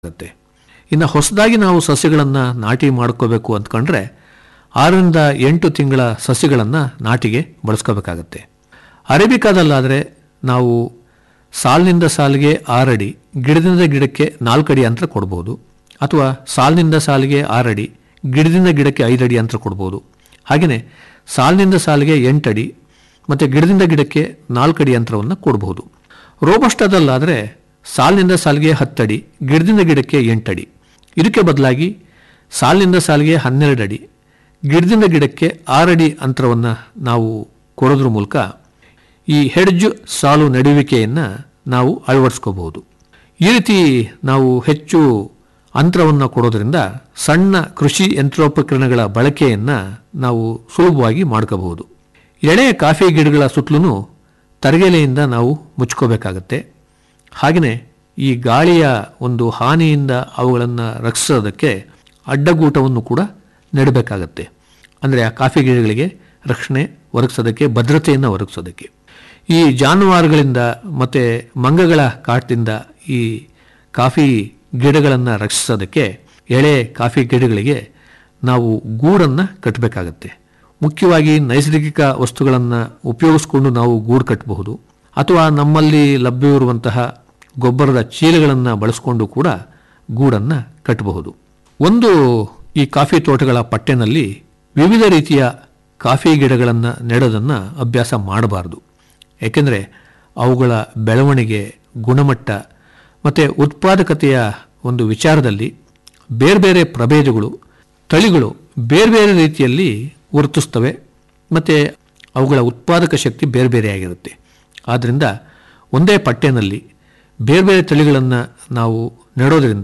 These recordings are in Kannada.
ಆಗುತ್ತೆ ಇನ್ನು ಹೊಸದಾಗಿ ನಾವು ಸಸ್ಯಗಳನ್ನು ನಾಟಿ ಮಾಡ್ಕೋಬೇಕು ಅಂದ್ಕೊಂಡ್ರೆ ಆರರಿಂದ ಎಂಟು ತಿಂಗಳ ಸಸ್ಯಗಳನ್ನು ನಾಟಿಗೆ ಬಳಸ್ಕೋಬೇಕಾಗತ್ತೆ ಅರೇಬಿಕಾದಲ್ಲಾದರೆ ನಾವು ಸಾಲಿನಿಂದ ಸಾಲಿಗೆ ಆರಡಿ ಗಿಡದಿಂದ ಗಿಡಕ್ಕೆ ನಾಲ್ಕಡಿ ಅಂತರ ಕೊಡ್ಬೋದು ಅಥವಾ ಸಾಲಿನಿಂದ ಸಾಲಿಗೆ ಆರಡಿ ಗಿಡದಿಂದ ಗಿಡಕ್ಕೆ ಐದಡಿ ಅಂತರ ಕೊಡ್ಬೋದು ಹಾಗೆಯೇ ಸಾಲಿನಿಂದ ಸಾಲಿಗೆ ಎಂಟಡಿ ಮತ್ತು ಗಿಡದಿಂದ ಗಿಡಕ್ಕೆ ನಾಲ್ಕಡಿ ಅಂತರವನ್ನು ಕೊಡಬಹುದು ರೋಬಸ್ಟದಲ್ಲಾದರೆ ಸಾಲಿನಿಂದ ಸಾಲಿಗೆ ಹತ್ತಡಿ ಗಿಡದಿಂದ ಗಿಡಕ್ಕೆ ಎಂಟಡಿ ಇದಕ್ಕೆ ಬದಲಾಗಿ ಸಾಲಿನಿಂದ ಸಾಲಿಗೆ ಹನ್ನೆರಡು ಅಡಿ ಗಿಡದಿಂದ ಗಿಡಕ್ಕೆ ಆರಡಿ ಅಂತರವನ್ನು ನಾವು ಕೊಡೋದ್ರ ಮೂಲಕ ಈ ಹೆಡ್ಜ್ ಸಾಲು ನಡುವಿಕೆಯನ್ನು ನಾವು ಅಳವಡಿಸ್ಕೋಬಹುದು ಈ ರೀತಿ ನಾವು ಹೆಚ್ಚು ಅಂತರವನ್ನು ಕೊಡೋದ್ರಿಂದ ಸಣ್ಣ ಕೃಷಿ ಯಂತ್ರೋಪಕರಣಗಳ ಬಳಕೆಯನ್ನು ನಾವು ಸುಲಭವಾಗಿ ಮಾಡ್ಕೋಬಹುದು ಎಳೆಯ ಕಾಫಿ ಗಿಡಗಳ ಸುತ್ತಲೂ ತರಗೆಲೆಯಿಂದ ನಾವು ಮುಚ್ಕೋಬೇಕಾಗತ್ತೆ ಹಾಗೆಯೇ ಈ ಗಾಳಿಯ ಒಂದು ಹಾನಿಯಿಂದ ಅವುಗಳನ್ನು ರಕ್ಷಿಸೋದಕ್ಕೆ ಅಡ್ಡಗೂಟವನ್ನು ಕೂಡ ನೆಡಬೇಕಾಗತ್ತೆ ಅಂದರೆ ಆ ಕಾಫಿ ಗಿಡಗಳಿಗೆ ರಕ್ಷಣೆ ಒದಗಿಸೋದಕ್ಕೆ ಭದ್ರತೆಯನ್ನು ಒದಗಿಸೋದಕ್ಕೆ ಈ ಜಾನುವಾರುಗಳಿಂದ ಮತ್ತು ಮಂಗಗಳ ಕಾಟದಿಂದ ಈ ಕಾಫಿ ಗಿಡಗಳನ್ನು ರಕ್ಷಿಸೋದಕ್ಕೆ ಎಳೆ ಕಾಫಿ ಗಿಡಗಳಿಗೆ ನಾವು ಗೂಡನ್ನು ಕಟ್ಟಬೇಕಾಗತ್ತೆ ಮುಖ್ಯವಾಗಿ ನೈಸರ್ಗಿಕ ವಸ್ತುಗಳನ್ನು ಉಪಯೋಗಿಸ್ಕೊಂಡು ನಾವು ಗೂಡು ಕಟ್ಟಬಹುದು ಅಥವಾ ನಮ್ಮಲ್ಲಿ ಲಭ್ಯವಿರುವಂತಹ ಗೊಬ್ಬರದ ಚೀಲಗಳನ್ನು ಬಳಸಿಕೊಂಡು ಕೂಡ ಗೂಡನ್ನು ಕಟ್ಟಬಹುದು ಒಂದು ಈ ಕಾಫಿ ತೋಟಗಳ ಪಟ್ಟೆನಲ್ಲಿ ವಿವಿಧ ರೀತಿಯ ಕಾಫಿ ಗಿಡಗಳನ್ನು ನೆಡೋದನ್ನು ಅಭ್ಯಾಸ ಮಾಡಬಾರ್ದು ಏಕೆಂದರೆ ಅವುಗಳ ಬೆಳವಣಿಗೆ ಗುಣಮಟ್ಟ ಮತ್ತು ಉತ್ಪಾದಕತೆಯ ಒಂದು ವಿಚಾರದಲ್ಲಿ ಬೇರೆ ಬೇರೆ ಪ್ರಭೇದಗಳು ತಳಿಗಳು ಬೇರೆ ಬೇರೆ ರೀತಿಯಲ್ಲಿ ವರ್ತಿಸ್ತವೆ ಮತ್ತು ಅವುಗಳ ಉತ್ಪಾದಕ ಶಕ್ತಿ ಬೇರೆ ಬೇರೆಯಾಗಿರುತ್ತೆ ಆದ್ದರಿಂದ ಒಂದೇ ಪಟ್ಟೆನಲ್ಲಿ ಬೇರೆ ಬೇರೆ ತಳಿಗಳನ್ನು ನಾವು ನೆಡೋದ್ರಿಂದ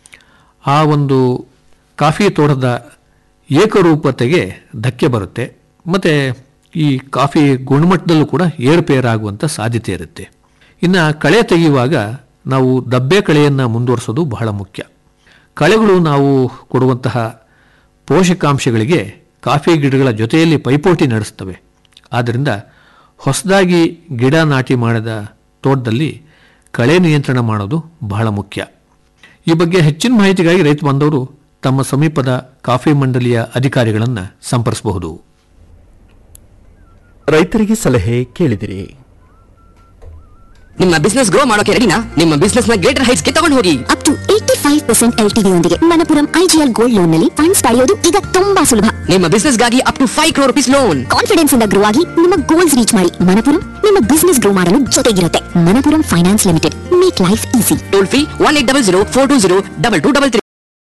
ಆ ಒಂದು ಕಾಫಿ ತೋಟದ ಏಕರೂಪತೆಗೆ ಧಕ್ಕೆ ಬರುತ್ತೆ ಮತ್ತು ಈ ಕಾಫಿ ಗುಣಮಟ್ಟದಲ್ಲೂ ಕೂಡ ಏರುಪೇರಾಗುವಂಥ ಸಾಧ್ಯತೆ ಇರುತ್ತೆ ಇನ್ನು ಕಳೆ ತೆಗೆಯುವಾಗ ನಾವು ದಬ್ಬೆ ಕಳೆಯನ್ನು ಮುಂದುವರಿಸೋದು ಬಹಳ ಮುಖ್ಯ ಕಳೆಗಳು ನಾವು ಕೊಡುವಂತಹ ಪೋಷಕಾಂಶಗಳಿಗೆ ಕಾಫಿ ಗಿಡಗಳ ಜೊತೆಯಲ್ಲಿ ಪೈಪೋಟಿ ನಡೆಸ್ತವೆ ಆದ್ದರಿಂದ ಹೊಸದಾಗಿ ಗಿಡ ನಾಟಿ ಮಾಡಿದ ತೋಟದಲ್ಲಿ ಕಳೆ ನಿಯಂತ್ರಣ ಮಾಡೋದು ಬಹಳ ಮುಖ್ಯ ಈ ಬಗ್ಗೆ ಹೆಚ್ಚಿನ ಮಾಹಿತಿಗಾಗಿ ರೈತ ಬಾಂಧವರು ತಮ್ಮ ಸಮೀಪದ ಕಾಫಿ ಮಂಡಳಿಯ ಅಧಿಕಾರಿಗಳನ್ನು ಸಂಪರ್ಕಿಸಬಹುದು ರೈತರಿಗೆ ಸಲಹೆ ಕೇಳಿದಿರಿ ನಿಮ್ಮ ಬಿಸ್ನೆಸ್ ಗ್ರೋ ಮಾಡೋಕೆ ರೆಡಿನಾ ನಿಮ್ಮ ಬಿಸ್ನೆಸ್ ನ ಗ್ರೇಟರ್ ಹೈಟ್ಸ್ ಗೆ ತಗೊಂಡು ಹೋಗಿ up to eighty five percent L ಯೊಂದಿಗೆ ಮಣಪುರಂ ಐಜಿಎಲ್ ಗೋಲ್ಡ್ ಲೋನ್ ನಲ್ಲಿ ಫಂಡ್ಸ್ ಪಡೆಯೋದು ಈಗ ತುಂಬಾ ಸುಲಭ ನಿಮ್ಮ ಬಿಸ್ನೆಸ್ ಗಾಗಿ up to five crore rupees loan confidence ಇಂದ ಗ್ರೋ ಆಗಿ ನಿಮ್ಮ ಗೋಲ್ಸ್ ರೀಚ್ ಮಾಡಿ ಮಣಪುರಂ ನಿಮ್ಮ ಬಿಸ್ನೆಸ್ ಗ್ರೋ ಮಾಡಲು ಜೊತೆಗಿರುತ್ತೆ Manappuram finance limited make life easy toll free one eight double zero four two zero double two double three